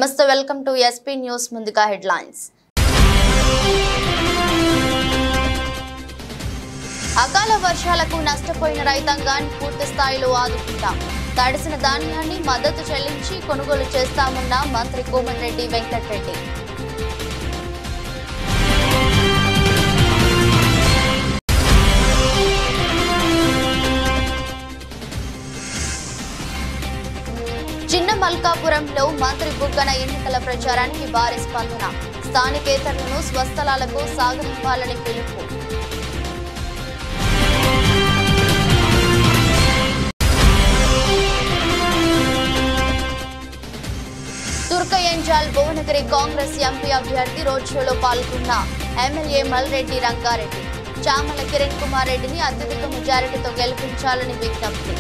నమస్తే welcome to SP news ముందుగా headlines అకాల వర్షాలకు నష్టపోయిన రైతాంగాన్ని పూర్తి స్థాయిలో ఆదుకుంటాం తడిసిన ధాన్యాన్ని మద్దతు చెల్లించి కొనుగోలు చేస్తామన్న మంత్రి కోమటిరెడ్డి వెంకటరెడ్డి చిన్న మల్కాపురంలో మంత్రి బుగ్గన ఎన్నికల ప్రచారానికి భారీ స్పందన స్థానికేతరులను స్వస్థలాలకు సాగనివ్వాలని పిలుపు తుర్కయంజాల్ భువనగిరి కాంగ్రెస్ ఎంపీ అభ్యర్థి రోడ్ షోలో పాల్గొన్న ఎమ్మెల్యే మల్రెడ్డి రంగారెడ్డి చామల కిరణ్ కుమార్ రెడ్డిని అత్యధిక మెజారిటీతో గెలిపించాలని విజ్ఞప్తి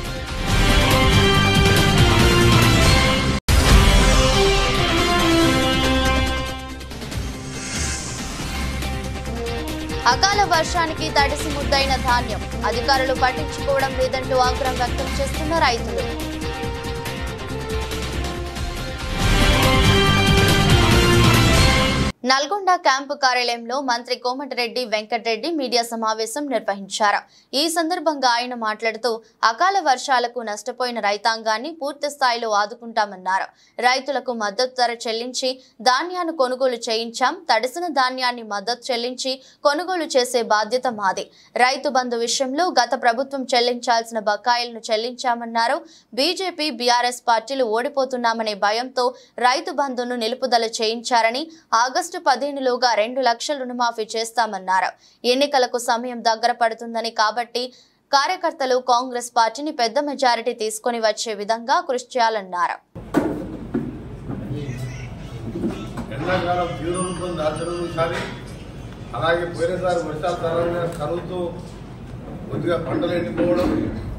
అకాల వర్షానికి తడిసి ముద్దైన ధాన్యం అధికారులు పట్టించుకోవడం లేదంటూ ఆగ్రహం వ్యక్తం చేస్తున్న రైతులు నల్గొండ క్యాంపు కార్యాలయంలో మంత్రి కోమటిరెడ్డి వెంకటరెడ్డి మీడియా సమావేశం నిర్వహించారు ఈ సందర్భంగా ఆయన మాట్లాడుతూ అకాల వర్షాలకు నష్టపోయిన రైతాంగాన్ని పూర్తి స్థాయిలో ఆదుకుంటామన్నారు రైతులకు మద్దతు ధర చెల్లించి ధాన్యాన్ని కొనుగోలు చేయించాం తడిసిన ధాన్యాన్ని మద్దతు చెల్లించి కొనుగోలు చేసే బాధ్యత మాది రైతు బంధు విషయంలో గత ప్రభుత్వం చెల్లించాల్సిన బకాయిలను చెల్లించామన్నారు బీజేపీ బీఆర్ఎస్ పార్టీలు ఓడిపోతున్నామనే భయంతో రైతు బంధును నిలుపుదల చేయించారని ఆగస్టు పదిహేనులోగా రెండు లక్షల రుణమాఫీ చేస్తామన్నారు ఎన్నికలకు సమయం దగ్గర పడుతుందని కాబట్టి కార్యకర్తలు కాంగ్రెస్ పార్టీని పెద్ద మెజారిటీ తీసుకొని వచ్చే విధంగా కృషి చేయాలన్నారు ఎండాకాలం తీవ్ర రూపం దాల్చడం ఈసారి అలాగే పోయినసారి వర్షాల కారణంగా కరువుతో కొద్దిగా పంటలు ఎండిపోవడం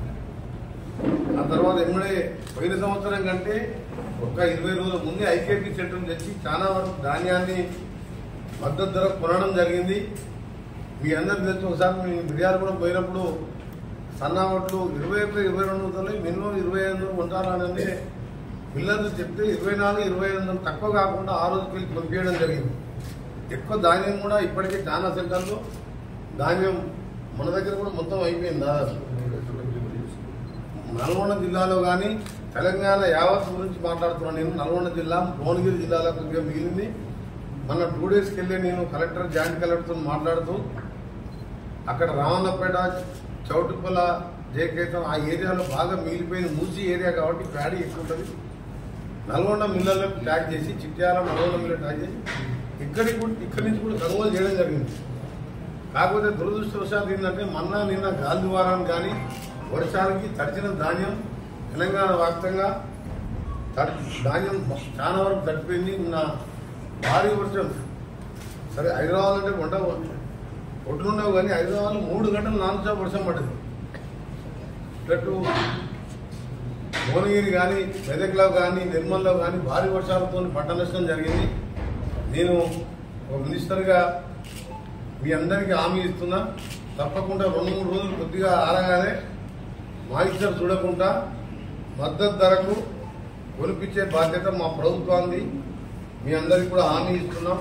ఆ తర్వాత ఎమ్మడే పోయిన సంవత్సరం కంటే ఒక ఇరవై రోజుల ముందే ఐకేపీ సెంటర్ తెచ్చి చాలా వరకు ధాన్యాన్ని మద్దతు ధర కొనడం జరిగింది మీ అందరికి తెలిసి ఒకసారి మీ మిర్యాలు కూడా పోయినప్పుడు సన్నా వడ్లు ఇరవై ఒకటి ఇరవై రెండు వందలు మినిమం ఇరవై ఐదు వందలు ఉండాలనేది పిల్లలు చెప్తే ఇరవై నాలుగు ఇరవై ఐదు వందలు తక్కువ కాకుండా ఆ రోజుకి వెళ్ళి పంపించడం జరిగింది ఎక్కువ ధాన్యం కూడా ఇప్పటికే చాలా సెంటర్లు ధాన్యం మన దగ్గర కూడా మొత్తం అయిపోయింది దాదాపు నల్గొండ జిల్లాలో కానీ తెలంగాణ యావత్ గురించి మాట్లాడుతున్నాను నేను నల్గొండ జిల్లా భువనగిరి జిల్లాలో కొద్దిగా మిగిలింది మన టూ డేస్కి వెళ్ళి నేను కలెక్టర్ జాయింట్ కలెక్టర్తో మాట్లాడుతూ అక్కడ రావణపేట చౌటుపల్ల జయకేతం ఆ ఏరియాలో బాగా మిగిలిపోయిన మూసి ఏరియా కాబట్టి ప్యాడీ ఎక్కువ ఉంటుంది నల్గొండ మిల్లర్లో ట్యాగ్ చేసి చిట్యాల నల్గొండ మిల్ల ట్యాగ్ చేసి ఇక్కడికి కూడా ఇక్కడి నుంచి కూడా కొనుగోలు చేయడం జరిగింది కాకపోతే దురదృష్టవశాత్తు ఏంటంటే మొన్న నిన్న గాలి ద్వారాన్ని కానీ వర్షానికి తడిచిన ధాన్యం తెలంగాణ వ్యాప్తంగా తడి ధాన్యం చాలా వరకు తడిపోయింది నిన్న భారీ వర్షం సరే హైదరాబాద్ అంటే వంట ఒడ్లున్నావు కానీ హైదరాబాద్లో మూడు గంటలు నాన్ స్టాప్ వర్షం పడ్డది ఇట్లట్టు భువనగిరి కానీ మెదక్లో కానీ నిర్మల్లో కానీ భారీ వర్షాలతో పంట నష్టం జరిగింది నేను ఒక మినిస్టర్గా మీ అందరికీ హామీ ఇస్తున్నా తప్పకుండా రెండు మూడు రోజులు కొద్దిగా ఆరగానే మాయిశ్చర్ చూడకుండా మద్దతు ధరకు కొనిపించే బాధ్యత మా ప్రభుత్వాన్ని మీ అందరికి కూడా హామీ ఇస్తున్నాం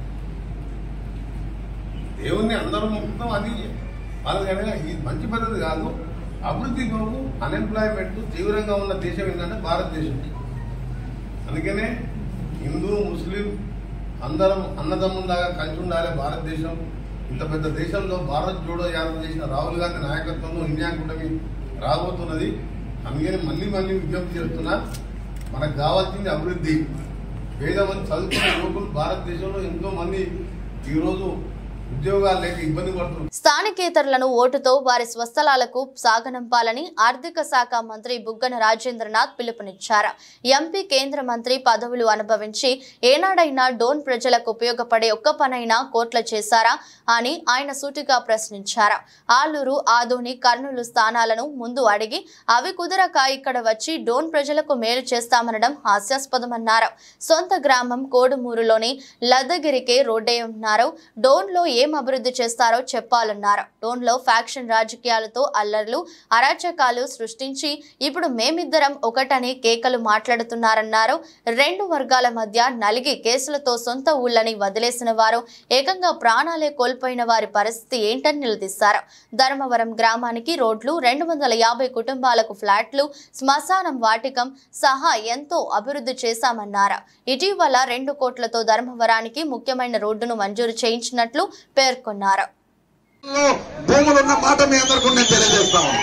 దేవుణ్ణి అందరం మొత్తం అది అలాగనే ఇది మంచి పద్ధతి కాదు అభివృద్ధి కొరకు అన్ఎంప్లాయ్మెంట్ తీవ్రంగా ఉన్న దేశం ఏంటంటే భారతదేశం అందుకనే హిందూ ముస్లిం అందరం అన్నదమ్ములాగా కలిసి ఉండాలి భారతదేశం ఇంత పెద్ద దేశంలో భారత్ జోడో యాత్ర చేసిన రాహుల్ గాంధీ నాయకత్వంలో ఇండియా కూటమి రాబోతున్నది అందుకని మళ్ళీ మళ్ళీ విజ్ఞప్తి చేస్తున్నా మనకు కావాల్సింది అభివృద్ధి వేద మంది చదువుకున్న యువకులు భారతదేశంలో ఎంతో మంది ఈరోజు ఉద్యోగాలు లేక ఇబ్బంది పడుతున్నారు స్థానికేతరులను ఓటుతో వారి స్వస్థలాలకు సాగనంపాలని ఆర్థిక శాఖ మంత్రి బుగ్గన రాజేంద్రనాథ్ పిలుపునిచ్చారు ఎంపీ కేంద్ర మంత్రి పదవులు అనుభవించి ఏనాడైనా డోన్ ప్రజలకు ఉపయోగపడే ఒక్క పనైనా కోట్ల చేశారా అని ఆయన సూటిగా ప్రశ్నించారు ఆలూరు ఆదోని కర్నూలు స్థానాలను ముందు అడిగి అవి కుదరక ఇక్కడ వచ్చి డోన్ ప్రజలకు మేలు చేస్తామనడం హాస్యాస్పదమన్నారు సొంత గ్రామం కోడుమూరులోని లద్దగిరికే రోడ్డే ఉన్నారు డోన్లో ఏ ఏం అభివృద్ధి చేస్తారో చెప్పాలన్నారు టోన్లో ఫ్యాక్షన్ రాజకీయాలతో అల్లర్లు అరాచకాలు సృష్టించి ఇప్పుడు మేమిద్దరం ఒకటని కేకలు మాట్లాడుతున్నారన్నారు రెండు వర్గాల మధ్య నలిగి కేసులతో సొంత ఊళ్ళని వదిలేసిన వారు ఏకంగా ప్రాణాలే కోల్పోయిన వారి పరిస్థితి ఏంటని నిలదీశారు ధర్మవరం గ్రామానికి రోడ్లు రెండు వందల యాభై కుటుంబాలకు ఫ్లాట్లు శ్మశానం వాటికం సహా ఎంతో అభివృద్ధి చేశామన్నారు ఇటీవల రెండు కోట్లతో ధర్మవరానికి ముఖ్యమైన రోడ్డును మంజూరు చేయించినట్లు పేర్కొన్నారు లో భూములు ఉన్న మాట మీ అందరికీ నేను తెలియజేస్తా ఉన్నాను.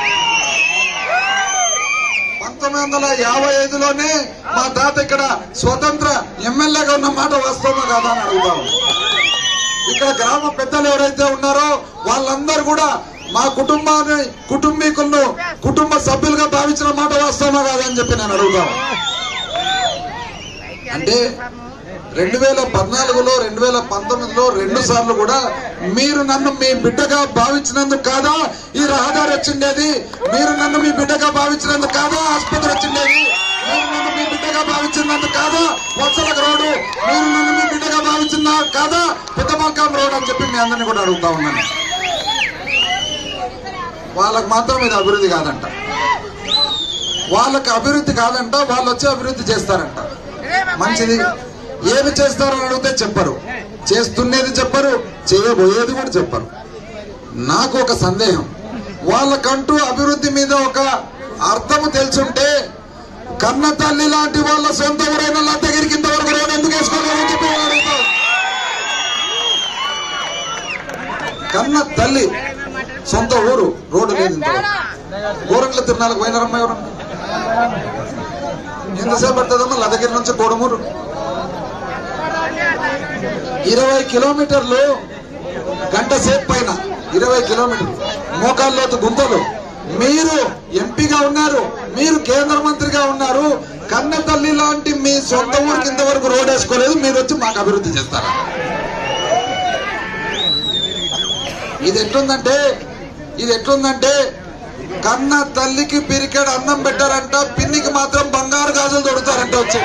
పంతొమ్మిది వందల యాభై ఐదులోనే మా తాత ఇక్కడ స్వతంత్ర ఎమ్మెల్యేగా ఉన్న మాట వాస్తవమా కాదా అని అడుగుతాం ఇక్కడ గ్రామ పెద్దలు ఎవరైతే ఉన్నారో వాళ్ళందరూ కూడా మా కుటుంబాన్ని కుటుంబీకులను కుటుంబ సభ్యులుగా భావించిన మాట వాస్తవమా కాదా అని చెప్పి నేను అడుగుతాను అంటే రెండు వేల పద్నాలుగులో రెండు వేల పంతొమ్మిదిలో రెండు సార్లు కూడా మీరు నన్ను మీ బిడ్డగా భావించినందుకు కాదా ఈ రహదారి వచ్చిండేది మీరు నన్ను మీ బిడ్డగా భావించినందుకు కాదా ఆసుపత్రి వచ్చిండేది మీరు నన్ను మీ బిడ్డగా భావించినందుకు కాదా వత్సలకు రోడ్డు మీరు నన్ను మీ బిడ్డగా భావించిన కాదా పెద్దమల్కాం రోడ్ అని చెప్పి మీ అందరిని కూడా అడుగుతా ఉన్నాను వాళ్ళకు మాత్రం ఇది అభివృద్ధి కాదంట వాళ్ళకి అభివృద్ధి కాదంట వాళ్ళు వచ్చి అభివృద్ధి చేస్తారంట మంచిది ఏమి చేస్తారని అడిగితే చెప్పరు చేస్తున్నది చెప్పరు చేయబోయేది కూడా చెప్పరు నాకు ఒక సందేహం వాళ్ళకంటూ అభివృద్ధి మీద ఒక అర్థము తెలుసుంటే కన్న తల్లి లాంటి వాళ్ళ సొంత ఊరైన లద్దగిరికి ఇంతవరకు రోడ్డు ఎందుకు వేసుకోలేదని చెప్పి నేను అడుగుతా. కన్న తల్లి సొంత ఊరు రోడ్డు లేదు ఇంతవరకు గోరంట్ల తిరునాళ్ళకు పోయినారమ్మా ఎవరు ఎంతసేపు పడుతుందమ్మా లదగిరి నుంచి కోడమూరు ఇరవై కిలోమీటర్లు గంట సేపు పైన ఇరవై కిలోమీటర్లు మోకాల్లోతు గుంతలు మీరు ఎంపీగా ఉన్నారు మీరు కేంద్ర మంత్రిగా ఉన్నారు కన్న తల్లి లాంటి మీ సొంత ఊరికి ఇంతవరకు రోడ్ వేసుకోలేదు మీరు వచ్చి మాకు అభివృద్ధి చేస్తారా ఇది ఎట్లుందంటే ఇది ఎట్లుందంటే కన్న తల్లికి పిరికెడు అన్నం పెట్టారంట పిన్నికి మాత్రం బంగారు గాజులు తొడుతారంట వచ్చి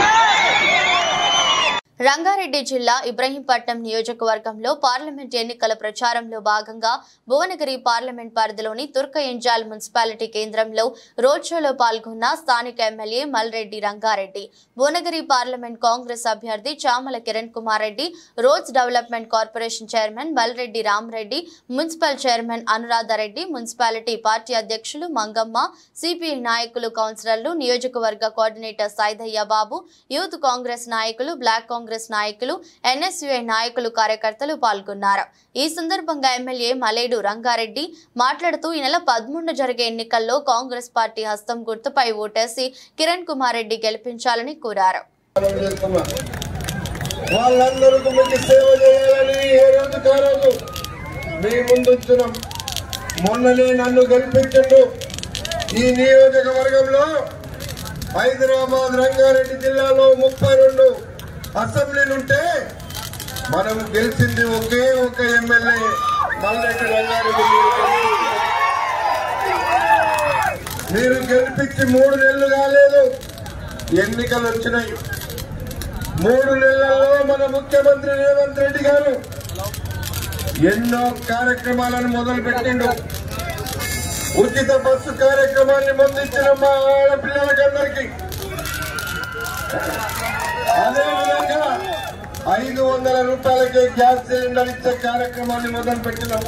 రంగారెడ్డి జిల్లా ఇబ్రహీంపట్నం నియోజకవర్గంలో పార్లమెంట్ ఎన్నికల ప్రచారంలో భాగంగా భువనగిరి పార్లమెంట్ పరిధిలోని తుర్క ఎంజాల్ మున్సిపాలిటీ కేంద్రంలో రోడ్ షోలో పాల్గొన్న స్థానిక MLA Malreddy Rangareddy Bhuvanagiri parliament Congress అభ్యర్థి Chamala Kiran Kumar Reddy roads development corporation chairman Malreddy Ramareddy municipal chairman Anuradhareddy municipality party అధ్యక్షులు మంగమ్మ సిపిఐ నాయకులు కౌన్సిలర్లు నియోజకవర్గ coordinator Saidaiah Babu youth Congress నాయకులు బ్లాక్ కాంగ్రెస్ నాయకులు ఎన్ఎస్యుఐ నాయకులు కార్యకర్తలు పాల్గొన్నారు ఈ సందర్భంగా ఎమ్మెల్యే మలేడు రంగారెడ్డి మాట్లాడుతూ ఈ నెల పదమూడు జరిగే ఎన్నికల్లో కాంగ్రెస్ పార్టీ హస్తం గుర్తుపై ఓటేసి కిరణ్ కుమార్ రెడ్డి గెలిపించాలని కోరారు మనం చేస్తున్నాం వాళ్ళందరికీ మీకు సేవ చేయాలని ఏ రోజు కారోజు మీ ముందు ఉంచున్నాం మొన్ననే నన్ను గెలిపించండు ఈ నియోజకవర్గంలో హైదరాబాద్ రంగారెడ్డి జిల్లాలో ముప్పై రెండు అసెంబ్లీలుంటే మనం గెలిచింది ఒకే ఒక ఎమ్మెల్యే మల్లెడ్డి రంగారెడ్డి మీరు గెలిపించి మూడు నెలలు కాలేదు ఎన్నికలు వచ్చినాయి మూడు నెలల్లో మన ముఖ్యమంత్రి రేవంత్ రెడ్డి గారు ఎన్నో కార్యక్రమాలను మొదలు పెట్టిండు ఉచిత బస్సు కార్యక్రమాన్ని ముందించిన మా ఆడపిల్లలకందరికీ అదేవిధంగా ఐదు వందల రూపాయలకే గ్యాస్ సిలిండర్ ఇచ్చే కార్యక్రమాన్ని మొదలు పెట్టినాం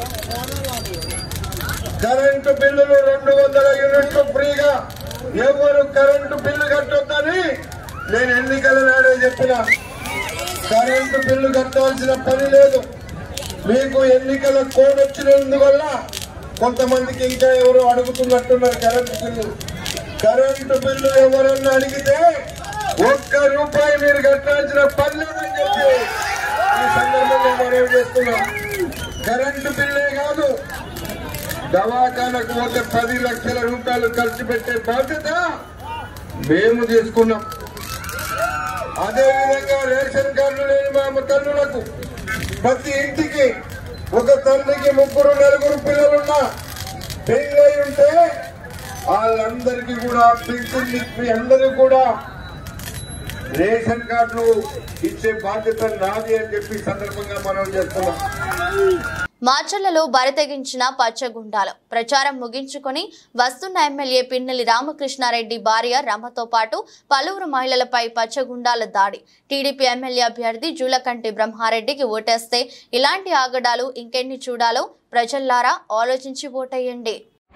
కరెంటు బిల్లులు రెండు వందల యూనిట్లు ఫ్రీగా ఎవరు కరెంటు బిల్లు కట్టొద్దని నేను ఎన్నికల నాడే చెప్పిన కరెంటు బిల్లు కట్టాల్సిన పని లేదు మీకు ఎన్నికల కోడ్ వచ్చినందువల్ల కొంతమందికి ఇంకా ఎవరు అడుగుతున్నట్టున్నారు కరెంటు బిల్లు కరెంటు బిల్లు ఎవరన్నా అడిగితే ఒక్క రూపాయి మీరు కట్టాల్సిన పని లేదని చెప్పి ఈ సందర్భంగా మనవి చేస్తున్నాం కరెంటు బిల్లే కాదు దవాఖానకు పోతే పది లక్షల రూపాయలు ఖర్చు పెట్టే బాధ్యత మేము తీసుకున్నాం అదే విధంగా రేషన్ కార్డు లేని మా తల్లులకు ప్రతి ఇంటికి ఒక తల్లికి ముగ్గురు నలుగురు పిల్లలున్నా పెళ్ళై ఉంటే వాళ్ళందరికీ కూడా పింఛన్ ఇప్పి అందరూ కూడా రేషన్ కార్డులు ఇచ్చే బాధ్యత నాది అని చెప్పి ఈ సందర్భంగా మనం చేస్తున్నాం మార్చర్లలో బరితెగించిన పచ్చగుండాలు ప్రచారం ముగించుకొని వస్తున్న ఎమ్మెల్యే పిన్నెల్లి రామకృష్ణారెడ్డి భార్య రమతో పాటు పలువురు మహిళలపై పచ్చగుండాల దాడి టీడీపీ ఎమ్మెల్యే అభ్యర్థి జూలకంటి బ్రహ్మారెడ్డికి ఓటేస్తే ఇలాంటి ఆగడాలు ఇంకెన్ని చూడాలో ప్రజల్లారా ఆలోచించి ఓటేయండి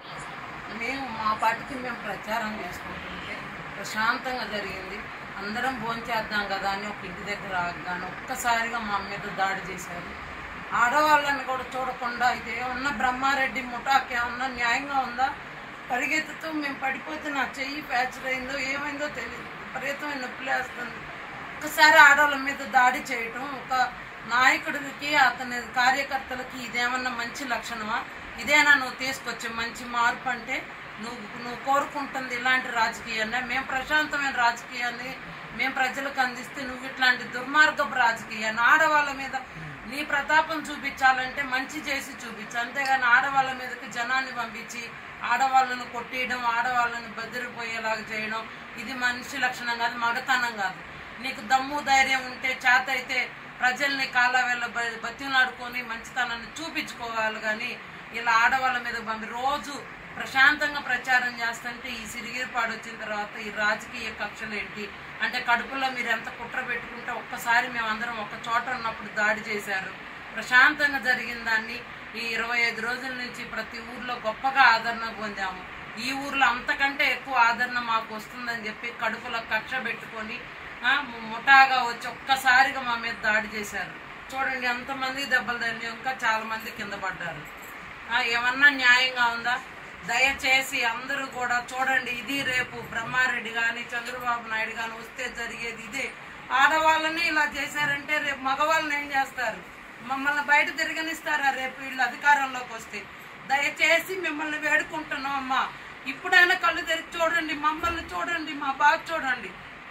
మేము మా పార్టీకి మేము ప్రచారం చేసుకుంటుంటే ప్రశాంతంగా జరిగింది అందరం భోంచేద్దాం కదా అని ఒక ఇంటి దగ్గర ఆగాను ఒక్కసారిగా మా మీద దాడి చేశారు ఆడవాళ్ళని కూడా చూడకుండా ఇది ఏమన్నా బ్రహ్మారెడ్డి ముఠాకి ఏమన్నా న్యాయంగా ఉందా పరిగెత్తుతూ మేము పడిపోతే నా చెయ్యి ఫ్యాక్చర్ అయిందో ఏమైందో తెలియదు విపరీతమైన నొప్పి లేస్తుంది ఒక్కసారి ఆడవాళ్ళ మీద దాడి చేయటం ఒక నాయకుడికి అతని కార్యకర్తలకి ఇదేమన్నా మంచి లక్షణమా ఇదేనా నువ్వు తీసుకొచ్చే మంచి మార్పు అంటే నువ్వు నువ్వు కోరుకుంటుంది ఇలాంటి రాజకీయాన్ని మేము ప్రశాంతమైన రాజకీయాన్ని మేము ప్రజలకు అందిస్తే నువ్వు ఇట్లాంటి దుర్మార్గపు రాజకీయాన్ని ఆడవాళ్ళ మీద నీ ప్రతాపం చూపించాలంటే మంచి చేసి చూపించు అంతేగాని ఆడవాళ్ళ మీదకి జనాన్ని పంపించి ఆడవాళ్ళను కొట్టేయడం ఆడవాళ్ళని బెదిరిపోయేలాగా చేయడం ఇది మనిషి లక్షణం కాదు మగతనం కాదు నీకు దమ్ము ధైర్యం ఉంటే చేత అయితే ప్రజల్ని కాళ్ళ వేళ్ళ బ- బతిమలాడుకొని మంచితనాన్ని చూపించుకోవాలి కానీ ఇలా ఆడవాళ్ళ మీద పంపి రోజు ప్రశాంతంగా ప్రచారం చేస్తుంటే ఈ సిరిగిరిపాడు వచ్చిన తర్వాత ఈ రాజకీయ కక్షలు ఏంటి అంటే కడుపులో మీరు ఎంత కుట్ర పెట్టుకుంటే ఒక్కసారి మేమందరం ఒక చోట ఉన్నప్పుడు దాడి చేశారు ప్రశాంతంగా జరిగిన దాన్ని ఈ ఇరవై ఐదు రోజుల నుంచి ప్రతి ఊర్లో గొప్పగా ఆదరణ పొందాము ఈ ఊర్లో అంతకంటే ఎక్కువ ఆదరణ మాకు వస్తుందని చెప్పి కడుపులో కక్ష పెట్టుకొని ఆ, ముఠాగా వచ్చి ఒక్కసారిగా మా మీద దాడి చేశారు చూడండి ఎంతమంది దెబ్బలు తగిలి ఇంకా చాలా మంది కింద పడ్డారు ఆ, ఏమన్నా న్యాయంగా ఉందా దయచేసి అందరూ కూడా చూడండి ఇది రేపు బ్రహ్మారెడ్డి కానీ చంద్రబాబు నాయుడు కానీ వస్తే జరిగేది ఇదే ఆడవాళ్ళని ఇలా చేశారంటే రేపు మగవాళ్ళని ఏం చేస్తారు మమ్మల్ని బయట తిరగనిస్తారా రేపు వీళ్ళు అధికారంలోకి వస్తే దయచేసి మిమ్మల్ని వేడుకుంటున్నాం అమ్మా ఇప్పుడైనా కళ్ళు తెరిచి చూడండి మమ్మల్ని చూడండి మా బాధ చూడండి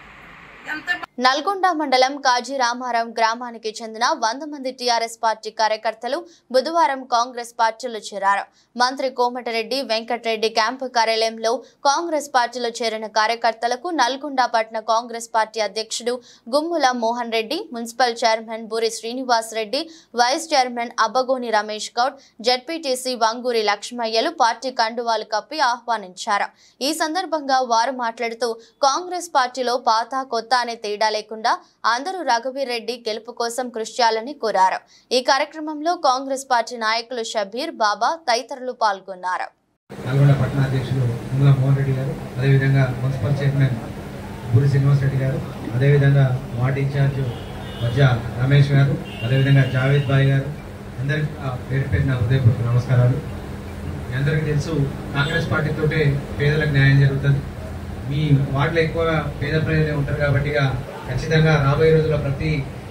ఎంత నల్గొండ మండలం కాజీ రామారం గ్రామానికి చెందిన వంద మంది టీఆర్ఎస్ పార్టీ కార్యకర్తలు బుధవారం కాంగ్రెస్ పార్టీలో చేరారు మంత్రి కోమటిరెడ్డి వెంకటరెడ్డి క్యాంపు కార్యాలయంలో కాంగ్రెస్ పార్టీలో చేరిన కార్యకర్తలకు నల్గొండ పట్టణ కాంగ్రెస్ పార్టీ అధ్యక్షుడు Gummula Mohan Reddy municipal chairman Boori Srinivas Reddy vice chairman Abbagoni Ramesh Goud ZPTC Vanguri లక్ష్మయ్యలు పార్టీ కండువాలు కప్పి ఆహ్వానించారు ఈ సందర్భంగా వారు మాట్లాడుతూ కాంగ్రెస్ పార్టీలో పాత కొత్త అనే తేడా లేకుండా అందరూ రఘువీర్ రెడ్డి గెలుపు కోసం కృషి చేయాలని కోరారు ఈ కార్యక్రమంలో కాంగ్రెస్ పార్టీ నాయకులు షబీర్ బాబా తదితరులు పాల్గొన్నారు నల్గొండ పట్టణ అధ్యక్షులు ముల్లా మోహన్ రెడ్డి గారు అదేవిధంగా మున్సిపల్ చైర్మన్ బూరి శ్రీనివాస్ రెడ్డి గారు అదేవిధంగా వార్డు ఇన్ఛార్జ్ వజ్జా రమేష్ గారు అదేవిధంగా జావేద్ బాయ్ గారు అందరికి ఆ, పేరు పేరున హృదయపూర్వక నమస్కారాలు మీ అందరికీ తెలుసు కాంగ్రెస్ పార్టీతోటే పేదలకు న్యాయం జరుగుతుంది మీ వార్డులో ఎక్కువగా పేద ప్రజలే ఉంటారు కాబట్టి ఇక ఖచ్చితంగా రాబోయే రోజుల్లో ప్రతి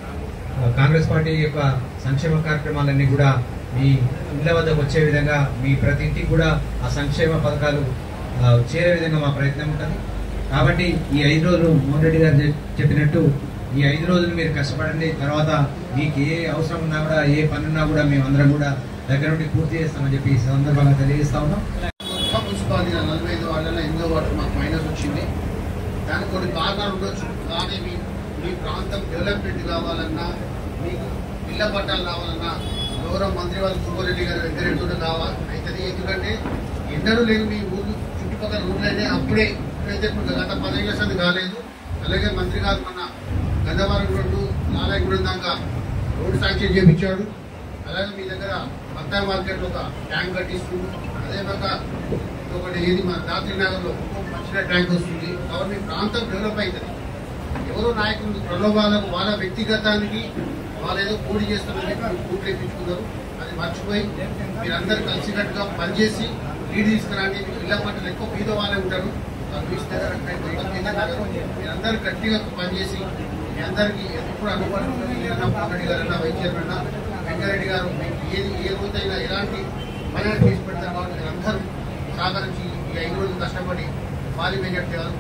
ఆ, కాంగ్రెస్ పార్టీ యొక్క సంక్షేమ కార్యక్రమాలన్నీ కూడా మీ ఇళ్ళ వద్దకు వచ్చే విధంగా మీ ప్రతి ఇంటికి కూడా ఆ సంక్షేమ పథకాలు ఆ, చేరే విధంగా మా ప్రయత్నం ఉంటుంది కాబట్టి ఈ ఐదు రోజులు మోహన్ రెడ్డి గారు చెప్- చెప్పినట్టు ఈ ఐదు రోజులు మీరు కష్టపడండి తర్వాత మీకు ఏ అవసరం ఉన్నా కూడా ఏ పని ఉన్నా కూడా మేమందరం కూడా దగ్గర నుండి పూర్తి చేస్తామని చెప్పి ఈ సందర్భంగా తెలియజేస్తా ఉన్నాం కొత్త మున్సిపాలిటీ నలభై ఐదు వార్డులలో ఎనిమిదో వార్డు మాకు మైనస్ వచ్చింది దానికి కొన్ని కారణాలు ఉండొచ్చు కానీ మీ మీ ప్రాంతం డెవలప్మెంట్ కావాలన్నా మీకు ఇళ్ల పట్టాలు కావాలన్నా గౌరవ మంత్రి వారి సుబ్బారెడ్డి గారు వెంకరెడ్డి కావాలి అవుతుంది ఎందుకంటే ఎన్నడూ లేని మీ ఊరు చుట్టుపక్కల ఊర్లైతే అప్పుడే ఇప్పుడైతే ఇప్పుడు గత పదిహేను సంది కాలేదు అలాగే మంత్రి గారు మన గంధవరం రోడ్డు నారాయణగూడెం దాకా రోడ్డు శాంక్షన్ చేయించాడు అలాగే మీ దగ్గర బత్తాయి మార్కెట్ ఒక ట్యాంక్ కట్టిస్తుంది అదేవిధంగా ఒకటి ఏది మన రాత్రి నగర్లో మంచిగా ట్యాంక్ వస్తుంది కాబట్టి మీ ప్రాంతం డెవలప్ అవుతుంది ఎవరో నాయకులు ప్రలోభాలకు వాళ్ళ వ్యక్తిగతానికి వాళ్ళు ఏదో పోటీ చేస్తారని చెప్పి కూట్లు ఎక్కించుకున్నారు అది మర్చిపోయి మీరందరూ కలిసికట్టుగా పనిచేసి లీడ్ తీసుకురండి మీకు ఇళ్ళ పట్ల ఎక్కువ మీద వాళ్ళే ఉంటారు వాళ్ళ బీచ్ దగ్గర మొత్తం మీద దగ్గర మీరందరూ గట్టిగా పనిచేసి మీ అందరికీ ఎప్పుడు అందుబాటులో రెడ్డి గారన్నా వైస్ చైర్మన్ వెంకరెడ్డి గారు మీకు ఏది ఏ రోజైనా ఎలాంటి పని చేసి పెడతారు కాబట్టి మీరందరూ సహకరించి ఈ ఐదు రోజులు కష్టపడి పార్లమెంట్ చేయాలని కోరుకుంటూ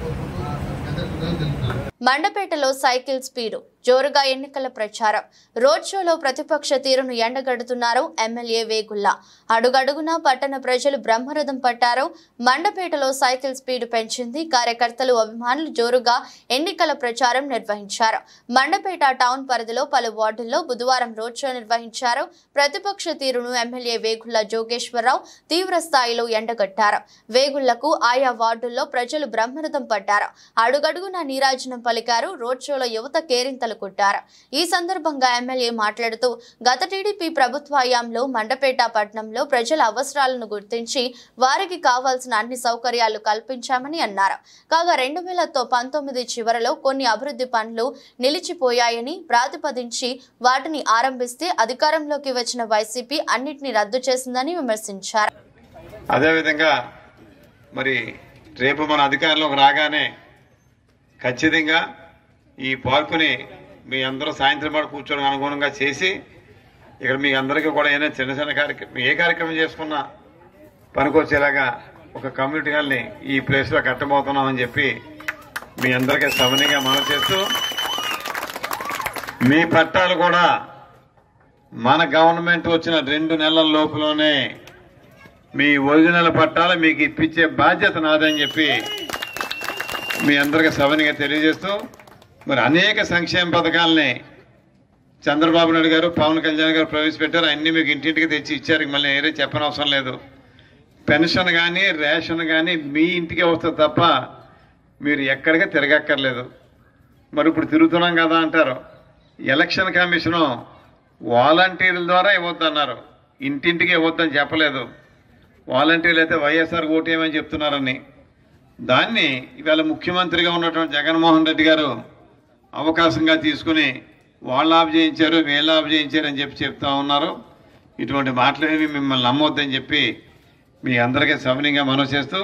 మండపేటలో సైకిల్ స్పీడు జోరుగా ఎన్నికల ప్రచారం రోడ్ షోలో ప్రతిపక్ష తీరును ఎండగడుతున్నారు ఎమ్మెల్యే వేగుల్లా అడుగడుగునా పట్టణ ప్రజలు బ్రహ్మరథం పట్టారు మండపేటలో సైకిల్ స్పీడ్ పెంచింది కార్యకర్తలు అభిమానులు జోరుగా ఎన్నికల ప్రచారం నిర్వహించారు మండపేట టౌన్ పరిధిలో పలు వార్డుల్లో బుధవారం రోడ్ షో నిర్వహించారు ప్రతిపక్ష తీరును ఎమ్మెల్యే వేగుళ్ల జోగేశ్వరరావు తీవ్ర స్థాయిలో ఎండగట్టారు వేగుళ్లకు ఆయా వార్డుల్లో ప్రజలు బ్రహ్మరథం పట్టారు అడుగడుగున నీరాజనం పలికారు రోడ్ షోలో యువత కేరింతలు కొట్టారు ఈ సందర్భంగా ఎమ్మెల్యే మాట్లాడుతూ గత టీడీపీ ప్రభుత్వ హయాంలో మండపేట పట్టణంలో ప్రజల అవసరాలను గుర్తించి వారికి కావాల్సిన అన్ని సౌకర్యాలు కల్పించామని అన్నారు కాగా రెండు వేల పంతొమ్మిది చివరలో కొన్ని అభివృద్ధి పనులు నిలిచిపోయాయని ప్రాతిపదించి వాటిని ఆరంభిస్తే అధికారంలోకి వచ్చిన వైసీపీ అన్నిటినీ రద్దు చేసిందని విమర్శించారు అదేవిధంగా మరి రేపు మన అధికారంలోకి రాగానే ఖచ్చితంగా ఈ పార్కుని మీ అందరూ సాయంత్రం పాటు కూర్చోడానికి అనుగుణంగా చేసి ఇక్కడ మీ అందరికీ కూడా ఏదైనా చిన్న చిన్న కార్యక్రమం ఏ కార్యక్రమం చేసుకున్నా పనికొచ్చేలాగా ఒక కమ్యూనిటీ హాల్ని ఈ ప్లేస్లో కట్టబోతున్నామని చెప్పి మీ అందరికీ సమనీయంగా మనం చేస్తూ మీ పట్టాలు కూడా మన గవర్నమెంట్ వచ్చిన రెండు నెలల లోపులోనే మీ ఒరిజినల్ పట్టాలు మీకు ఇప్పించే బాధ్యత నాదని చెప్పి మీ అందరికీ సవనిగా తెలియజేస్తూ మరి అనేక సంక్షేమ పథకాలని చంద్రబాబు నాయుడు గారు పవన్ కళ్యాణ్ గారు ప్రవేశపెట్టారు అన్ని మీకు ఇంటింటికి తెచ్చి ఇచ్చారు మళ్ళీ ఏరే చెప్పనవసరం లేదు పెన్షన్ కానీ రేషన్ కానీ మీ ఇంటికే వస్తుంది తప్ప మీరు ఎక్కడికి తిరగక్కర్లేదు మరి ఇప్పుడు తిరుగుతున్నాం కదా అంటారు ఎలక్షన్ కమిషను వాలంటీర్ల ద్వారా ఇవ్వద్దన్నారు ఇంటింటికి ఇవ్వద్దని చెప్పలేదు వాలంటీర్లు అయితే వైఎస్ఆర్ ఓటేయమని చెప్తున్నారని దాన్ని ఇవాళ ముఖ్యమంత్రిగా ఉన్నటువంటి జగన్మోహన్ రెడ్డి గారు అవకాశంగా తీసుకుని వాళ్ళు ఆఫ్ చేయించారు వీళ్ళు ఆఫ్ చేయించారు అని చెప్పి చెప్తా ఉన్నారు ఇటువంటి మాటలేవి మిమ్మల్ని నమ్మొద్దని చెప్పి మీ అందరికీ సవనీయంగా మనవి చేస్తూ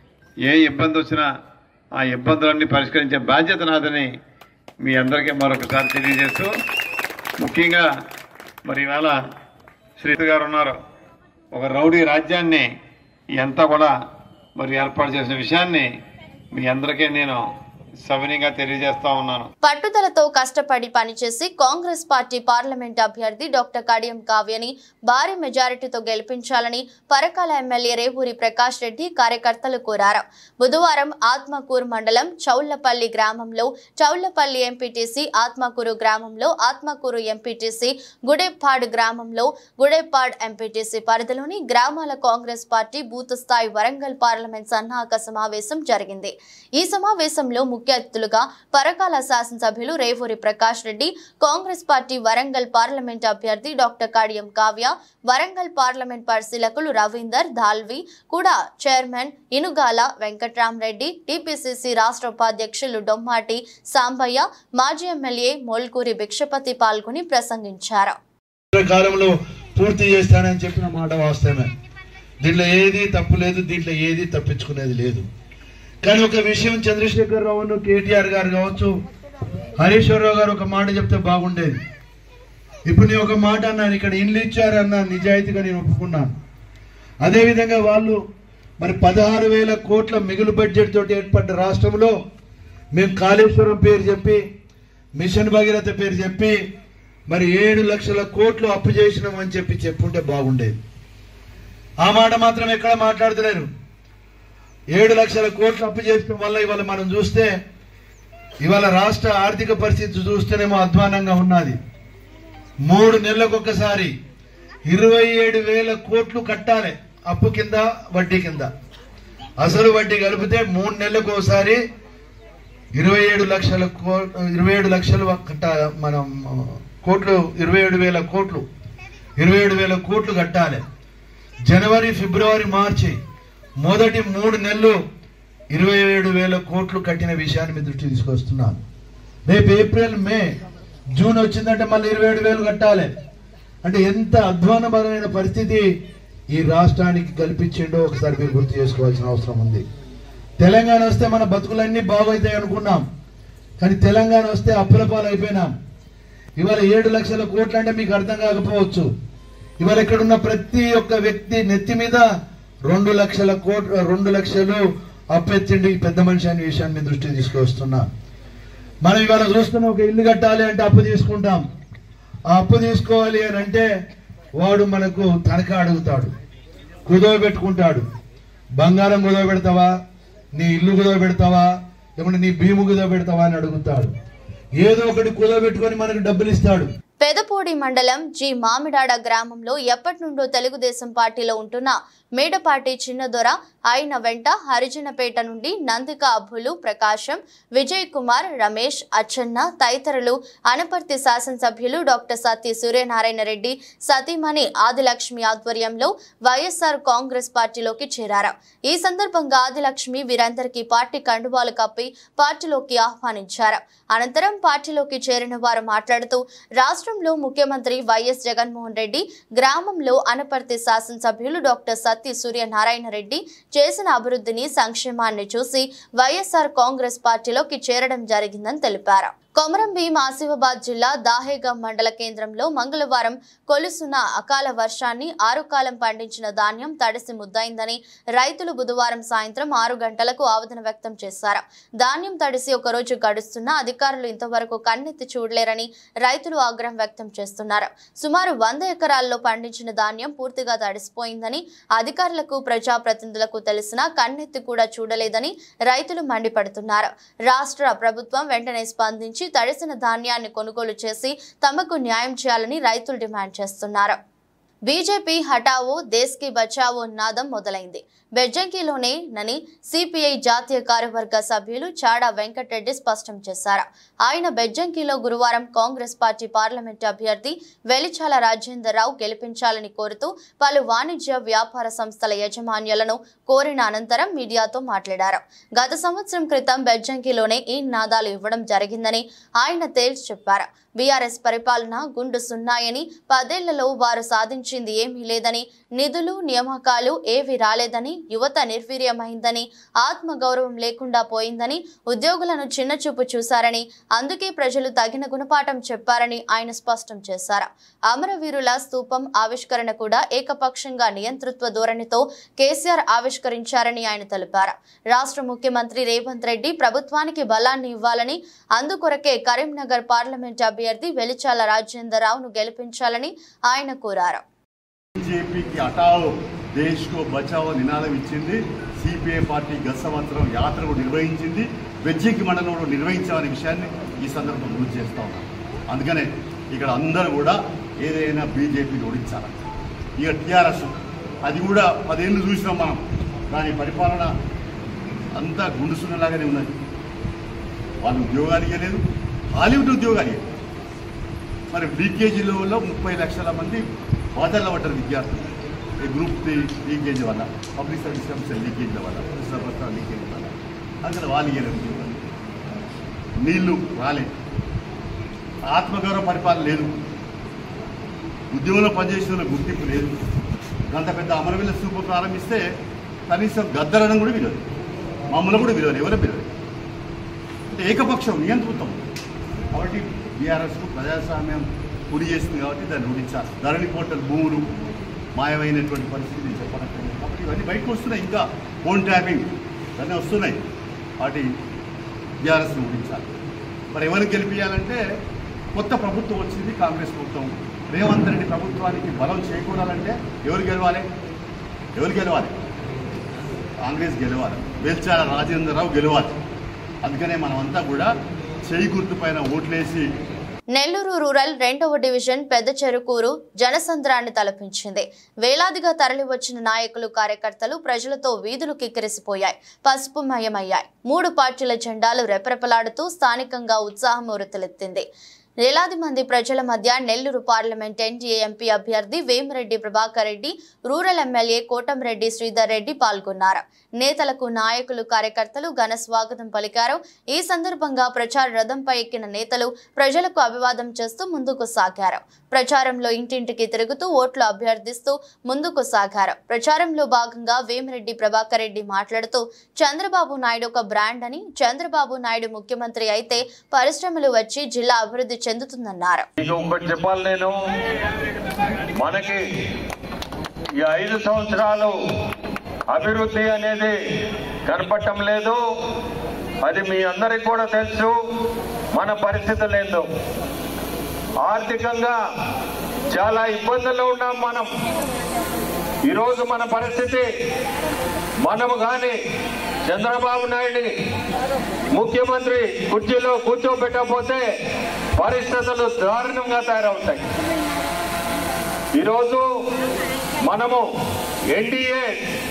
ఏ ఇబ్బంది వచ్చినా ఆ ఇబ్బందులన్నీ పరిష్కరించే బాధ్యత నాదని మీ అందరికీ మరొకసారి తెలియజేస్తూ ముఖ్యంగా మరి ఇవాళ శ్రీతు గారు ఉన్నారు ఒక రౌడీ రాజ్యాన్ని ఎంత కూడా మరి ఏర్పాటు చేసిన విషయాన్ని మీ అందరికీ నేను సవినీయంగా తెలియజేస్తా ఉన్నాను పట్టుదలతో కష్టపడి పనిచేసి కాంగ్రెస్ పార్టీ పార్లమెంట్ అభ్యర్థి డాక్టర్ కడియం కావ్యని భారీ మెజారిటీతో గెలిపించాలని పరకాల ఎమ్మెల్యే రేవూరి ప్రకాష్ రెడ్డి కార్యకర్తలు కోరారు బుధవారం ఆత్మకూరు మండలం చౌళ్లపల్లి గ్రామంలో చౌళ్లపల్లి ఎంపీటీసీ ఆత్మకూరు గ్రామంలో ఆత్మకూరు ఎంపీటీసీ గుడెప్పాడ్ గ్రామంలో గుడెప్పాడ్ ఎంపీటీసీ పరిధిలోని గ్రామాల కాంగ్రెస్ పార్టీ బూత్ స్థాయి వరంగల్ పార్లమెంట్ సన్నాహక సమావేశం జరిగింది ఈ సమావేశంలో ముఖ్య అతిథులుగా పరకాల శాసనసభ్యులు రేవూరి ప్రకాష్ రెడ్డి కాంగ్రెస్ పార్టీ వరంగల్ పార్లమెంట్ అభ్యర్థి డాక్టర్ కాడియం కావ్య వరంగల్ పార్లమెంట్ పరిశీలకులు రవీందర్ ధాల్వి కూడా చైర్మన్ ఇనుగాల వెంకట్రామరెడ్డి టీపీసీసీ రాష్ట్ర ఉపాధ్యక్షులు డొమ్మాటి సాంబయ్య మాజీ ఎమ్మెల్యే మోల్కూరి భిక్షపతి పాల్గొని ప్రసంగించారు కాలంలో పూర్తి చేస్తానని చెప్పిన మాట వాస్తవమే దీంట్లో ఏది తప్పు లేదు దీంట్లో ఏది తప్పించుకునేది లేదు కానీ ఒక విషయం చంద్రశేఖర్ రావును కేటీఆర్ గారు కావచ్చు హరీశ్వరరావు గారు ఒక మాట చెప్తే బాగుండేది ఇప్పుడు నేను ఒక మాట అన్నాను ఇక్కడ ఇండ్లు ఇచ్చారన్న నిజాయితీగా నేను ఒప్పుకున్నాను అదేవిధంగా వాళ్ళు మరి పదహారు వేల కోట్ల మిగులు బడ్జెట్ తోటి ఏర్పడ్డ రాష్ట్రంలో మేము కాళేశ్వరం పేరు చెప్పి మిషన్ భగీరథ పేరు చెప్పి మరి ఏడు లక్షల కోట్లు అప్పు చేసినాం అని చెప్పి చెప్పుంటే బాగుండేది ఆ మాట మాత్రం ఎక్కడ మాట్లాడతలేరు ఏడు లక్షల కోట్లు అప్పు చేయడం వల్ల ఇవాళ మనం చూస్తే ఇవాళ రాష్ట్ర ఆర్థిక పరిస్థితి చూస్తేనేమో అధ్వానంగా ఉన్నది మూడు నెలలకు ఒకసారి ఇరవై ఏడు వేల కోట్లు కట్టాలి అప్పు కింద వడ్డీ కింద అసలు వడ్డీ కలిపితే మూడు నెలలకు ఒకసారి ఇరవై ఏడు లక్షల కో ఇరవై ఏడు లక్షలు కట్ట మనం కోట్లు ఇరవై ఏడు వేల కోట్లు ఇరవై ఏడు వేల కోట్లు కట్టాలి జనవరి ఫిబ్రవరి మార్చి మొదటి మూడు నెలలు ఇరవై ఏడు వేల కోట్లు కట్టిన విషయాన్ని మీ దృష్టి తీసుకొస్తున్నాను రేపు ఏప్రిల్ మే జూన్ వచ్చిందంటే మళ్ళీ ఇరవై ఏడు వేలు కట్టాలి అంటే ఎంత అధ్వానపరమైన పరిస్థితి ఈ రాష్ట్రానికి కల్పించిండో ఒకసారి మీరు గుర్తు చేసుకోవాల్సిన అవసరం ఉంది తెలంగాణ వస్తే మన బతుకులన్నీ బాగవుతాయి అనుకున్నాం కానీ తెలంగాణ వస్తే అప్పుల పాలు అయిపోయినాం ఇవాళ ఏడు లక్షల కోట్లు అంటే మీకు అర్థం కాకపోవచ్చు ఇవాళ ఇక్కడున్న ప్రతి ఒక్క వ్యక్తి నెత్తి మీద రెండు లక్షల కోట్లు రెండు లక్షలు అప్పెత్తిండి ఈ పెద్ద మనిషి అనే విషయాన్ని మీ దృష్టికి తీసుకొస్తున్నా మనం ఇవాళ చూస్తున్న ఒక ఇల్లు కట్టాలి అంటే అప్పు తీసుకుంటాం ఆ అప్పు తీసుకోవాలి అని అంటే వాడు మనకు తనఖా అడుగుతాడు కుదవ పెట్టుకుంటాడు బంగారం కుదవ పెడతావా నీ ఇల్లు కుదవ పెడతావా లేకుంటే నీ భీము కుదవ పెడతావా అని అడుగుతాడు ఏదో ఒకటి కుదవ పెట్టుకొని మనకు డబ్బులు ఇస్తాడు పెదపూడి మండలం జి మామిడాడ గ్రామంలో ఎప్పటి నుండో తెలుగుదేశం పార్టీలో ఉంటున్న మేడపాటి చిన్నదొర ఆయన వెంట హరిజనపేట నుండి నందిక అబ్బులు ప్రకాశం విజయ్ కుమార్ రమేష్ అచ్చన్న తదితరులు అనపర్తి శాసనసభ్యులు డాక్టర్ సత్య సూర్యనారాయణ రెడ్డి సతీమణి ఆదిలక్ష్మి ఆధ్వర్యంలో వైఎస్ఆర్ కాంగ్రెస్ పార్టీలోకి చేరారు ఈ సందర్భంగా ఆదిలక్ష్మి వీరందరికీ పార్టీ కండువాలు కప్పి పార్టీలోకి ఆహ్వానించారు అనంతరం పార్టీలోకి చేరిన వారు మాట్లాడుతూ రాష్ట్రంలో ముఖ్యమంత్రి వైఎస్ జగన్మోహన్ రెడ్డి గ్రామంలో అనపర్తి శాసనసభ్యులు డాక్టర్ సత్య సూర్యనారాయణ రెడ్డి చేసిన అభివృద్ధిని సంక్షేమాన్ని చూసి వైఎస్ఆర్ కాంగ్రెస్ పార్టీలోకి చేరడం జరిగిందని తెలిపారు కొమరం భీం ఆసిఫాబాద్ జిల్లా దాహేగం మండల కేంద్రంలో మంగళవారం కొలుసున్న అకాల వర్షాన్ని ఆరు కాలం పండించిన ధాన్యం తడిసి ముద్దయిందని రైతులు బుధవారం సాయంత్రం ఆరు గంటలకు ఆవేదన వ్యక్తం చేశారు ధాన్యం తడిసి ఒక రోజు గడుస్తున్నా అధికారులు ఇంతవరకు కన్నెత్తి చూడలేరని రైతులు ఆగ్రహం వ్యక్తం చేస్తున్నారు సుమారు వంద ఎకరాల్లో పండించిన ధాన్యం పూర్తిగా తడిసిపోయిందని అధికారులకు ప్రజాప్రతినిధులకు తెలిసినా కన్నెత్తి కూడా చూడలేదని రైతులు మండిపడుతున్నారు రాష్ట్ర ప్రభుత్వం వెంటనే స్పందించి తడిసిన ధాన్యాన్ని కొనుగోలు చేసి తమకు న్యాయం చేయాలని రైతులు డిమాండ్ చేస్తున్నారు బీజేపీ హటావో దేశ్ కి బచావో నాదం మొదలైంది బెజ్జంకిలోనే నని సిపిఐ జాతీయ కార్యవర్గ సభ్యులు చాడా వెంకటరెడ్డి స్పష్టం చేశారు ఆయన బెజ్జంకిలో గురువారం కాంగ్రెస్ పార్టీ పార్లమెంటు అభ్యర్థి వెలిచాల రాజేందర్ రావు గెలిపించాలని కోరుతూ పలు వాణిజ్య వ్యాపార సంస్థల యజమాన్యాలను కోరిన అనంతరం మీడియాతో మాట్లాడారు గత సంవత్సరం క్రితం బెజ్జంకిలోనే ఈ నాదాలు ఇవ్వడం జరిగిందని ఆయన తేల్చి చెప్పారు బీఆర్ఎస్ పరిపాలన గుండు సున్నాయని పదేళ్లలో వారు సాధించింది ఏమీ లేదని నిధులు నియామకాలు ఏవి రాలేదని యువత నిర్వీర్యమైందని ఆత్మగౌరవం లేకుండా పోయిందని ఉద్యోగులను చిన్నచూపు చూశారని అందుకే ప్రజలు తగిన గుణపాఠం చెప్పారని ఆయన స్పష్టం చేశారు అమరవీరుల స్తూపం ఆవిష్కరణ కూడా ఏకపక్షంగా నియంతృత్వ ధోరణితో కేసీఆర్ ఆవిష్కరించారని ఆయన తెలిపారు రాష్ట్ర ముఖ్యమంత్రి రేవంత్ రెడ్డి ప్రభుత్వానికి బలాన్ని ఇవ్వాలని అందుకొరకే కరీంనగర్ పార్లమెంట్ అభ్యర్థి వెలిచాల రాజేందర్ రావును గెలిపించాలని ఆయన కోరారు బీజేపీకి హటావో దేశ్ కో బచావో నినాదం ఇచ్చింది సిపిఐ పార్టీ గత సంవత్సరం యాత్ర కూడా నిర్వహించింది వెజ్జింకి మండలం కూడా నిర్వహించామనే విషయాన్ని ఈ సందర్భంగా గుర్తు చేస్తా ఉన్నాం అందుకనే ఇక్కడ అందరూ కూడా ఏదైనా బీజేపీని ఓడించాలి ఇక టీఆర్ఎస్ అది కూడా పదేళ్ళు చూసినాం మనం దాని పరిపాలన అంతా గుండుసున్నలాగానే ఉన్నది వాళ్ళు ఉద్యోగాలు ఇవ్వలేదు హాలీవుడ్ ఉద్యోగాలు ఇవ్వలేదు మరి లీకేజీలలో ముప్పై లక్షల మంది బాధల్లో పడ్డారు విద్యార్థులు ఈ గ్రూప్ త్రీ లీకేజ్ వల్ల పబ్లిక్ సర్వీస్ కమిషన్ లీకేజ్ల వల్ల పుస్తక లీకేజ్ వల్ల అందుకని వాళ్ళు ఇయ్యలేదు ఉద్యోగాలు నీళ్లు రాలే ఆత్మగౌరవ పరిపాలన లేదు ఉద్యోగంలో పనిచేసిన వాళ్ళకి గుర్తింపు లేదు అంత పెద్ద అమరవీల స్థూపం ప్రారంభిస్తే కనీసం గద్దరడం కూడా విలువదు మమ్మల్ని కూడా విలువలు ఎవరు విలువలు అంటే ఏకపక్షం నియంత్రితం కాబట్టి బీఆర్ఎస్కు ప్రజాస్వామ్యం కుడి చేసింది కాబట్టి దాన్ని రూఢించాలి ధరణి పోర్టల్ భూములు మాయమైనటువంటి పరిస్థితి నేను చెప్పనక్కర్లేదు కాబట్టి ఇవన్నీ బయటకు వస్తున్నాయి ఇంకా ఫోన్ ట్యాపింగ్ ఇవన్నీ వస్తున్నాయి వాటి బీఆర్ఎస్ని రూఢించాలి మరి ఎవరిని గెలిపించాలంటే కొత్త ప్రభుత్వం వచ్చింది కాంగ్రెస్ ప్రభుత్వం రేవంత్ రెడ్డి ప్రభుత్వానికి బలం చేకూరాలంటే ఎవరు గెలవాలి ఎవరు గెలవాలి కాంగ్రెస్ గెలవాలి వేల్చాల రాజేంద్రరావు గెలవాలి అందుకనే మనమంతా కూడా చేయి గుర్తు పైన ఓట్లేసి నెల్లూరు రూరల్ రెండవ డివిజన్ పెద్ద చెరుకూరు జనసంద్రాన్ని తలపించింది వేలాదిగా తరలివచ్చిన నాయకులు కార్యకర్తలు ప్రజలతో వీధులు కిక్కిరిసిపోయాయి పసుపుమయమయ్యాయి మూడు పార్టీల జెండాలు రెపరెపలాడుతూ స్థానికంగా ఉత్సాహం ఉరతలెత్తింది వేలాది మంది ప్రజల మధ్య నెల్లూరు పార్లమెంట్ ఎన్డీఏ ఎంపీ అభ్యర్థి వేమిరెడ్డి ప్రభాకర్ రెడ్డి రూరల్ ఎమ్మెల్యే కోటంరెడ్డి శ్రీధర్ రెడ్డి పాల్గొన్నారు నేతలకు నాయకులు కార్యకర్తలు ఘన స్వాగతం పలికారు ఈ సందర్భంగా ప్రచార రథంపై ఎక్కిన నేతలు ప్రజలకు అభివాదం చేస్తూ ముందుకు సాగారు ప్రచారంలో ఇంటింటికి తిరుగుతూ ఓట్లు అభ్యర్థిస్తూ ముందుకు సాగారు ప్రచారంలో భాగంగా వేమిరెడ్డి ప్రభాకర్ రెడ్డి మాట్లాడుతూ చంద్రబాబు నాయుడు ఒక బ్రాండ్ అని చంద్రబాబు నాయుడు ముఖ్యమంత్రి అయితే పరిశ్రమలు వచ్చి జిల్లా అభివృద్ధి చెందుతుందన్నారు ఇక ఒకటి చెప్పాలి నేను మనకి ఈ ఐదు సంవత్సరాలు అభివృద్ధి అనేది కనపడటం లేదు అది మీ అందరికి కూడా తెలుసు మన పరిస్థితులు ఏందో ఆర్థికంగా చాలా ఇబ్బందుల్లో ఉన్నాం మనం ఈరోజు మన పరిస్థితి మనము కానీ చంద్రబాబు నాయుడిని ముఖ్యమంత్రి కుర్చీలో కూర్చోబెట్టకపోతే పరిస్థితులు దారుణంగా తయారవుతాయి ఈరోజు మనము ఎన్డీఏ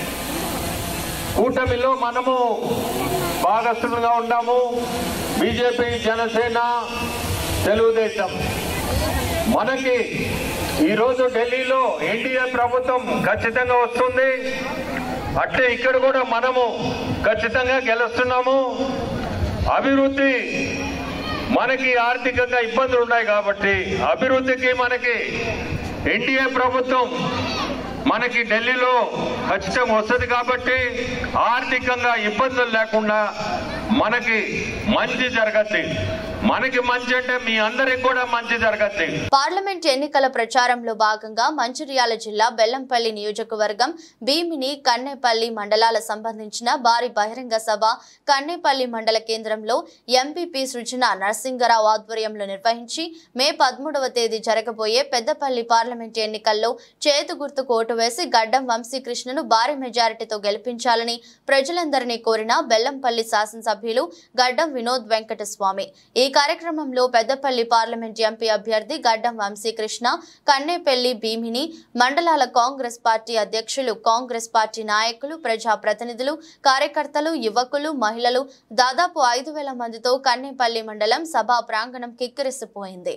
కూటమిలో మనము భాగస్థులుగా ఉన్నాము బీజేపీ జనసేన తెలుగుదేశం మనకి ఈరోజు ఢిల్లీలో ఎన్డీఏ ప్రభుత్వం ఖచ్చితంగా వస్తుంది అట్లే ఇక్కడ కూడా మనము ఖచ్చితంగా గెలుస్తున్నాము అభివృద్ధి మనకి ఆర్థికంగా ఇబ్బందులు ఉన్నాయి కాబట్టి అభివృద్ధికి మనకి ఎన్డీఏ ప్రభుత్వం మనకి ఢిల్లీలో ఖచ్చితంగా వస్తుంది కాబట్టి ఆర్థికంగా ఇబ్బందులు లేకుండా మనకి మంచి జరగద్ది మనకి మంచి అంటే మీ అందరికి కూడా మంచి జరగద్ది పార్లమెంట్ ఎన్నికల ప్రచారంలో భాగంగా మంచిర్యాల జిల్లా బెల్లంపల్లి నియోజకవర్గం భీమిని కన్నేపల్లి మండలాల సంబంధించిన భారీ బహిరంగ సభ కన్నేపల్లి మండల కేంద్రంలో ఎంపీపీ సృజన నరసింగరావు ఆధ్వర్యంలో నిర్వహించి మే పదమూడవ తేదీ జరగబోయే పెద్దపల్లి పార్లమెంట్ ఎన్నికల్లో చేతు గుర్తుకు ఓటు వేసి గడ్డం వంశీకృష్ణను భారీ మెజారిటీతో గెలిపించాలని ప్రజలందరినీ కోరిన బెల్లంపల్లి శాసనసభ్యులు గడ్డం వినోద్ వెంకటస్వామి ఈ కార్యక్రమంలో పెద్దపల్లి పార్లమెంట్ ఎంపీ అభ్యర్థి గడ్డం వంశీకృష్ణ కన్నేపల్లి భీమిని మండలాల కాంగ్రెస్ పార్టీ అధ్యక్షులు కాంగ్రెస్ పార్టీ నాయకులు ప్రజా ప్రతినిధులు కార్యకర్తలు యువకులు మహిళలు దాదాపు ఐదు వేల మందితో కన్నేపల్లి మండలం సభా ప్రాంగణం కిక్కిరిసిపోయింది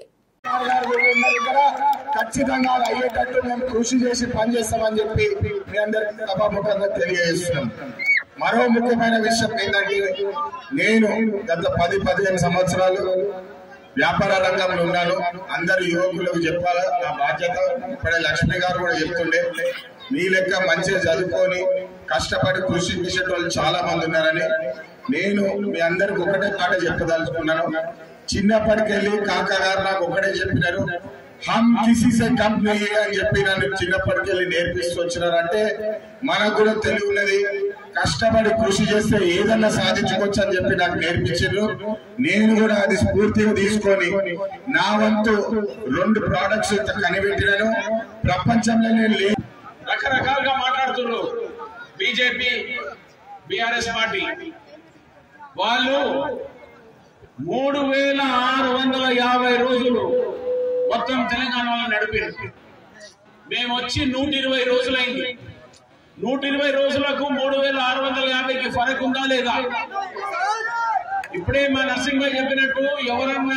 ఖచ్చితంగా అది అయ్యేటట్టు మేము కృషి చేసి పనిచేస్తామని చెప్పి మీ అందరికీ సభాముఖంగా తెలియజేస్తున్నాం మరో ముఖ్యమైన విషయం ఏంటంటే నేను గత పది పదిహేను సంవత్సరాలు వ్యాపార రంగంలో ఉన్నాను అందరు యువకులకు చెప్పాలా నా బాధ్యత ఇప్పుడే లక్ష్మి గారు కూడా చెప్తుండే మీ లెక్క మంచిగా చదువుకొని కష్టపడి కృషి చేసేటోళ్ళు చాలా మంది ఉన్నారని నేను మీ అందరికి ఒకటే మాట చెప్పదలుచుకున్నాను చిన్నప్పటికెళ్ళి కాక గారు నాకు ఒకటే చెప్పినారు హమ్ కిసి సే కమ్ నహీ హై అని చెప్పి నన్ను చిన్నప్పటికెళ్ళి నేర్పిస్తూ వచ్చినారంటే మనకు కూడా తెలివి ఉన్నది కష్టపడి కృషి చేస్తే ఏదన్నా సాధించుకోవచ్చు అని చెప్పి నాకు నేర్పించారు నేను కూడా అది స్ఫూర్తిగా తీసుకొని నా వంతు రెండు ప్రోడక్ట్స్ కనిపెట్టినాను ప్రపంచంలో నేను లే రకరకాలుగా మాట్లాడుతున్నారు బీజేపీ బీఆర్ఎస్ పార్టీ వాళ్ళు మూడు వేల ఆరు వందల యాభై రోజులు మొత్తం తెలంగాణలో నడిపారు మేము వచ్చి నూట ఇరవై రోజులైంది నూట ఇరవై రోజులకు మూడు వేల ఆరు వందల యాభైకి ఫరక్ ఉందా లేదా ఇప్పుడే మా నరసింహ చెప్పినట్టు ఎవరన్నా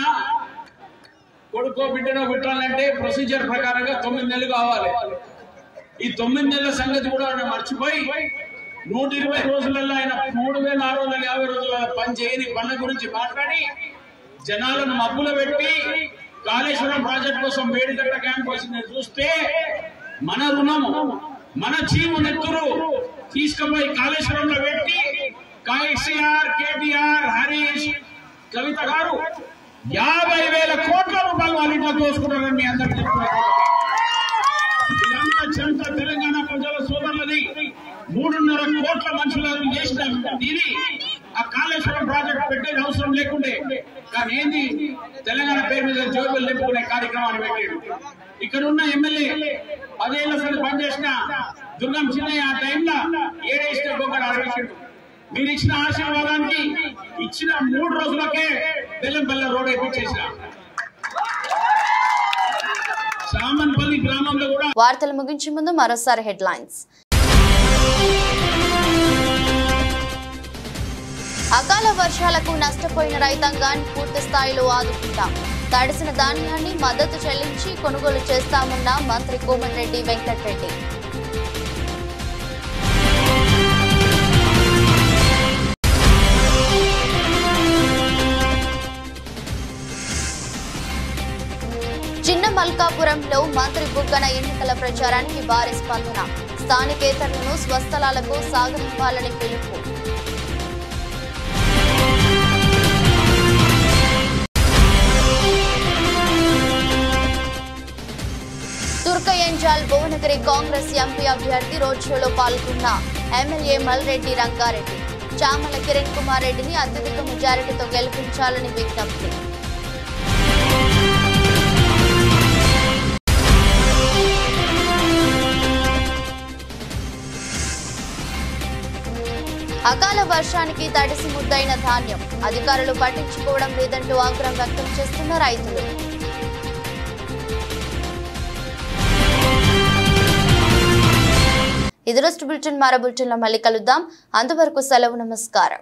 కొడుకో బిడ్డనో పెట్టాలంటే ప్రొసీజర్ ప్రకారంగా తొమ్మిది నెలలు కావాలి ఈ తొమ్మిది నెలల సంగతి కూడా ఆయన మర్చిపోయి నూట ఇరవై రోజులలో ఆయన మూడు వేల ఆరు వందల యాభై రోజుల పని చేయని పనుల గురించి మాట్లాడి జనాలను మబ్బులు పెట్టి కాళేశ్వరం ప్రాజెక్ట్ కోసం వేడిగట్ట క్యాంప్ వచ్చింది చూస్తే మన రుణము మన చీము నెత్తురు తీసుకుపోయి కాళేశ్వరంలో పెట్టి కేసీఆర్ కేటీఆర్ హరీష్ కవిత గారు యాభై వేల కోట్ల రూపాయలు వాళ్ళ ఇంట్లో దోసుకున్నారని మీ అందరికీ చెప్తున్నారు ఇదంతా చెంత తెలంగాణ ప్రజల సోదరులది మూడున్నర కోట్ల మనుషులు చేసిన ఇది ఆ కాళేశ్వరం ప్రాజెక్ట్ పెట్టేది అవసరం లేకుండే కానీ ఏంది తెలంగాణ పేరు మీద జోబులు నింపుకునే కార్యక్రమాన్ని పెట్టాడు ఇక్కడ ఉన్న ఎమ్మెల్యే పదేళ్ల సరి పనిచేసిన దుర్గం చిన్నయ్య ఆ టైంలో ఏడేసిన గొప్ప ఆలోచించాడు మీరు ఇచ్చిన ఆశీర్వాదానికి ఇచ్చిన మూడు రోజులకే బెల్లంపల్లి రోడ్ వేయించేసిన సామన్పల్లి గ్రామంలో కూడా వార్తలు ముగించే ముందు మరోసారి హెడ్లైన్స్ అకాల వర్షాలకు నష్టపోయిన రైతాంగాన్ని పూర్తి స్థాయిలో ఆదుకుంటాం తడిసిన ధాన్యాన్ని మద్దతు చెల్లించి కొనుగోలు చేస్తామన్న మంత్రి కోమటిరెడ్డి వెంకటరెడ్డి చిన్న మల్కాపురంలో మంత్రి బుగ్గన ఎన్నికల ప్రచారానికి భారీ స్పందన స్థానికేతరులను స్వస్థలాలకు సాగనివ్వాలని పిలుపు తుర్కయ్య జంజాల్ భువనగిరి కాంగ్రెస్ ఎంపీ అభ్యర్థి రోడ్ షోలో పాల్గొన్న ఎమ్మెల్యే మల్రెడ్డి రంగారెడ్డి చామల కిరణ్ కుమార్ రెడ్డిని అత్యధిక మెజారిటీతో గెలిపించాలని విజ్ఞప్తి అకాల వర్షానికి తడిసి ముద్దైన ధాన్యం అధికారులు పట్టించుకోవడం లేదంటూ ఆగ్రహం వ్యక్తం చేస్తున్న రైతులు ఇది రోజు బులెటిన్ మరో బులెటిన్లో మళ్ళీ కలుద్దాం అంతవరకు సెలవు నమస్కారం